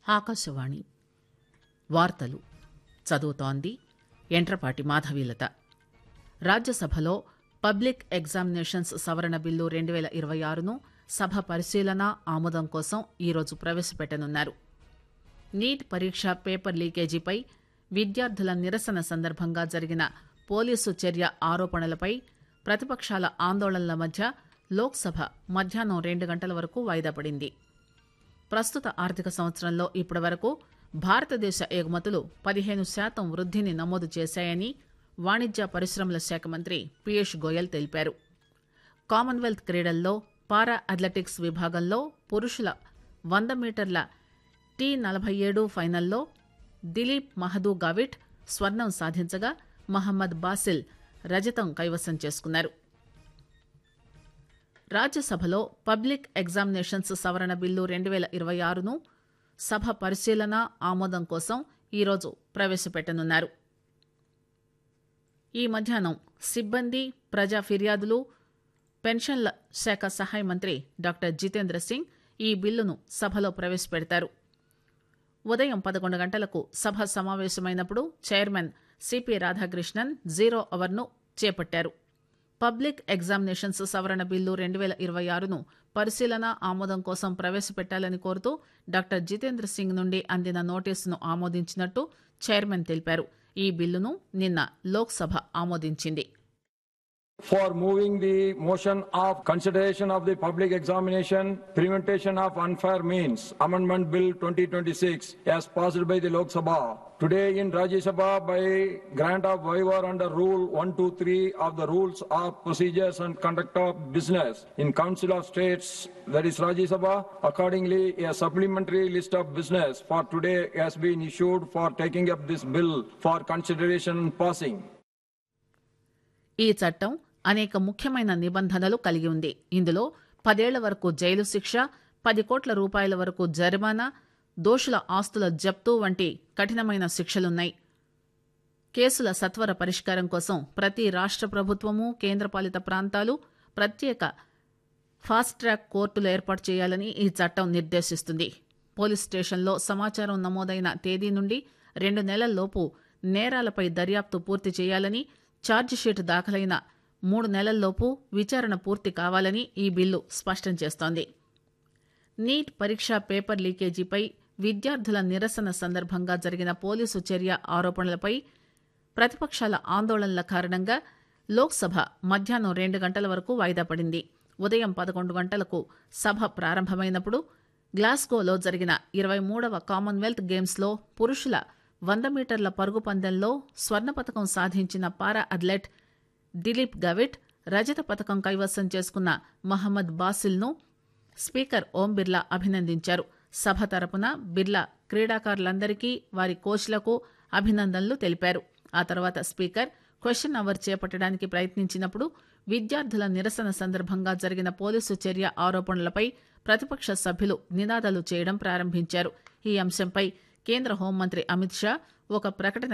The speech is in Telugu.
ఆకాశవాణి వార్తలు చదువుతోంది ఎంట్రపాటి మాధవీలత రాజ్యసభలో పబ్లిక్ ఎగ్జామినేషన్స్ సవరణ బిల్లు రెండు పేల ఇరవై ఆరును సభ పరిశీలన ఆమోదం కోసం ఈరోజు ప్రవేశపెట్టనున్నారు నీట్ పరీక్ష పేపర్ లీకేజీపై విద్యార్థుల నిరసన సందర్భంగా జరిగిన పోలీసు చర్య ఆరోపణలపై ప్రతిపక్షాల ఆందోళనల మధ్య లోక్సభ మధ్యాహ్నం రెండు గంటల వరకు వాయిదా పడింది ప్రస్తుత ఆర్థిక సంవత్సరంలో ఇప్పటివరకు భారతదేశ ఎగుమతులు పదిహేను శాతం వృద్ధిని నమోదు చేశాయని వాణిజ్య పరిశ్రమల శాఖ మంత్రి పీయూష్ గోయల్ తెలిపారు కామన్వెల్త్ క్రీడల్లో పారా అథ్లెటిక్స్ విభాగంలో పురుషుల వంద మీటర్ల టీ నలభై ఏడు ఫైనల్లో దిలీప్ మహదూ గావిట్ స్వర్ణం సాధించగా మహమ్మద్ బాసిల్ రజతం కైవసం చేసుకున్నారు రాజ్యసభలో పబ్లిక్ ఎగ్జామినేషన్స్ సవరణ బిల్లు రెండు పేల ఇరవై ఆరును సభ పరిశీలన ఆమోదం కోసం ఈరోజు ప్రవేశపెట్టనున్నారు ఈ మధ్యాహ్నం సిబ్బంది ప్రజా ఫిర్యాదులు పెన్షన్ల శాఖ సహాయ మంత్రి డాక్టర్ జితేంద్ర సింగ్ ఈ బిల్లును సభలో ప్రవేశపెడతారు ఉదయం పదకొండు గంటలకు సభ సమావేశమైనప్పుడు చైర్మన్ సిపి రాధాకృష్ణన్ జీరో అవర్ను చేపట్టారు పబ్లిక్ ఎగ్జామినేషన్స్ సవరణ బిల్లు రెండు పేల ఇరవై ఆరును పరిశీలన ఆమోదం కోసం ప్రవేశపెట్టాలని కోరుతూ డాక్టర్ జితేంద్ర సింగ్ నుండి అందిన నోటీసును ఆమోదించినట్టు చైర్మన్ తెలిపారు ఈ బిల్లును నిన్న లోక్సభ ఆమోదించింది for moving the motion of consideration of the public examination prevention of unfair means amendment bill 2026 as passed by the lok sabha today in rajya sabha by grant of waiver under rule 123 of the rules of procedures and conduct of business in council of states that is rajya sabha accordingly a supplementary list of business for today has been issued for taking up this bill for consideration and passing ఈ చట్టం అనేక ముఖ్యమైన నిబంధనలు కలిగి ఉంది ఇందులో పదేళ్ల వరకు జైలు శిక్ష పది కోట్ల రూపాయల వరకు జరిమానా దోషుల ఆస్తుల జప్తు వంటి కఠినమైన శిక్షలున్నాయి కేసుల సత్వర పరిష్కారం కోసం ప్రతి రాష్ట ప్రభుత్వము కేంద్రపాలిత ప్రాంతాలు ప్రత్యేక ఫాస్ట్ ట్రాక్ కోర్టులు ఏర్పాటు చేయాలని ఈ చట్టం నిర్దేశిస్తుంది పోలీస్ స్టేషన్లో సమాచారం నమోదైన తేదీ నుండి రెండు నెలల్లోపు నేరాలపై దర్యాప్తు పూర్తి చేయాలని ఛార్జిషీట్ దాఖలైన మూడు నెలల్లోపు విచారణ పూర్తి కావాలని ఈ బిల్లు స్పష్టం చేస్తోంది నీట్ పరీక్ష పేపర్ లీకేజీపై విద్యార్థుల నిరసన సందర్భంగా జరిగిన పోలీసు చర్య ఆరోపణలపై ప్రతిపక్షాల ఆందోళనల కారణంగా లోక్సభ మధ్యాహ్నం రెండు గంటల వరకు వాయిదా పడింది ఉదయం పదకొండు గంటలకు సభ ప్రారంభమైనప్పుడు గ్లాస్గోలో జరిగిన ఇరవై మూడవ కామన్వెల్త్ గేమ్స్లో పురుషుల వంద మీటర్ల పరుగు పందెంలో స్వర్ణ పథకం సాధించిన పారా అథ్లెట్ దిలీప్ గవిట్ రజత పథకం కైవసం చేసుకున్న మహమ్మద్ బాసిల్ను స్పీకర్ ఓం బిర్లా అభినందించారు సభ తరపున బిర్లా క్రీడాకారులందరికీ వారి కోచ్లకు అభినందనలు తెలిపారు ఆ తర్వాత స్పీకర్ క్వశ్చన్ అవర్ చేపట్టడానికి ప్రయత్నించినప్పుడు విద్యార్థుల నిరసన సందర్భంగా జరిగిన పోలీసు చర్య ఆరోపణలపై ప్రతిపక్ష సభ్యులు నినాదాలు చేయడం ప్రారంభించారు ఈ అంశంపై కేంద్ర హోంమంత్రి అమిత్ షా ఒక ప్రకటన